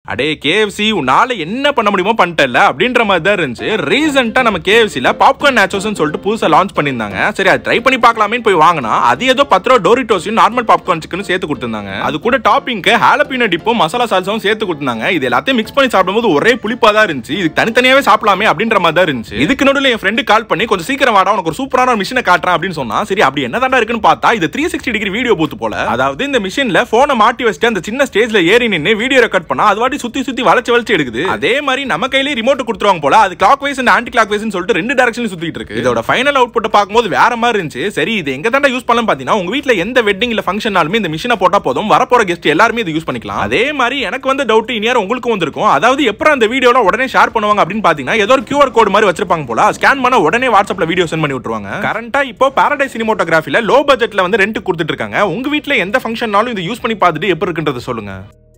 அடே கேஎஃப்சி உன்னால என்ன பண்ண முடியுமோ பண்ணிட்டல அப்படின்ற மாதிரி தான் இருந்துச்சு ரீசெண்டா நம்ம கேஎஃப்சில பாப்கார்ன் நேச்சோஸ் சொல்லிட்டு புதுசா லான்ச் பண்ணியிருந்தாங்க சரி அது ட்ரை பண்ணி பார்க்கலாமேன்னு போய் வாங்கினா அது ஏதோ பத்து ரூபா டோரிட்டோஸையும் நார்மல் பாப்கார்ன் சிக்கனும் சேர்த்து கொடுத்துருந்தாங்க அது கூட டாப்பிங்க்கு ஹாலப்பீனோ டிப்பும் மசாலா சால்சாவும் சேர்த்து கொடுத்தாங்க இது எல்லாத்தையும் மிக்ஸ் பண்ணி சாப்பிடும்போது ஒரே புளிப்பா தான் இருந்துச்சு இது தனித்தனியாவே சாப்பிடலாமே அப்படின்ற மாதிரி தான் இருந்துச்சு இதுக்கு நடுவில் என் ஃப்ரெண்டு கால் பண்ணி கொஞ்சம் சீக்கிரம் வாடா உனக்கு ஒரு சூப்பரான மிஷினை காட்டுறேன் அப்படின்னு சொன்னா சரி அப்படி என்னதான்டா இருக்குன்னு பார்த்தா இது த்ரீ சிக்ஸ்டி டிகிரி வீடியோ பூத்து போல அதாவது இந்த மிஷின்ல போனை மாட்டி வச்சுட்டு அந்த சின்ன ஸ்டேஜ்ல ஏறி நின்று வீடியோ ரெக்கார்ட் பண்ணா அது வாட்டி சுத்தி சுத்தி வளைச்சு வளைச்சு எடுக்குது அதே மாதிரி நம்ம கையிலே ரிமோட் கொடுத்துருவாங்க போல அது clockwise and anticlockwise சொல்லிட்டு ரெண்டு டேரக்ஷன் சுத்திட்டு இருக்கு இதோட ஃபைனல் அவுட் புட்டை பார்க்கும்போது வேற மாதிரி இருந்துச்சு சரி இது எங்க தாண்டா யூஸ் பண்ணலாம் பாத்தீங்கன்னா உங்க வீட்ல எந்த வெட்டிங் இல்ல ஃபங்க்ஷனாலுமே இந்த மிஷினை போட்டா போதும் வரப்போற கெஸ்ட் எல்லாருமே இது யூஸ் பண்ணிக்கலாம் அதே மாதிரி எனக்கு வந்து டவுட் இனியார் உங்களுக்கும் வந்திருக்கும் அதாவது எப்பறம் அந்த வீடியோல உடனே ஷேர் பண்ணுவாங்க அப்படின்னு பாத்தீங்கன்னா ஏதோ ஒரு கியூஆர் கோடு மாதிரி வச்சிருப்பாங்க போல ஸ்கேன் பண்ண உடனே வாட்ஸ்அப்ல வீடியோ சென்ட் பண்ணி விட்டுருவாங்க கரண்டா இப்போ பாரடைஸ் சினிமோட்டோகிராஃபில லோ பட்ஜெட்ல வந்து ரெண்ட் கொடுத்துட்டு இருக்காங்க உங்க வீட்ல எந்த ஃபங்க்ஷன்னாலும் இது யூஸ் பண்ணி பார்த்துட்டு எப்படி இருக்குன்றத சொல்லுங்க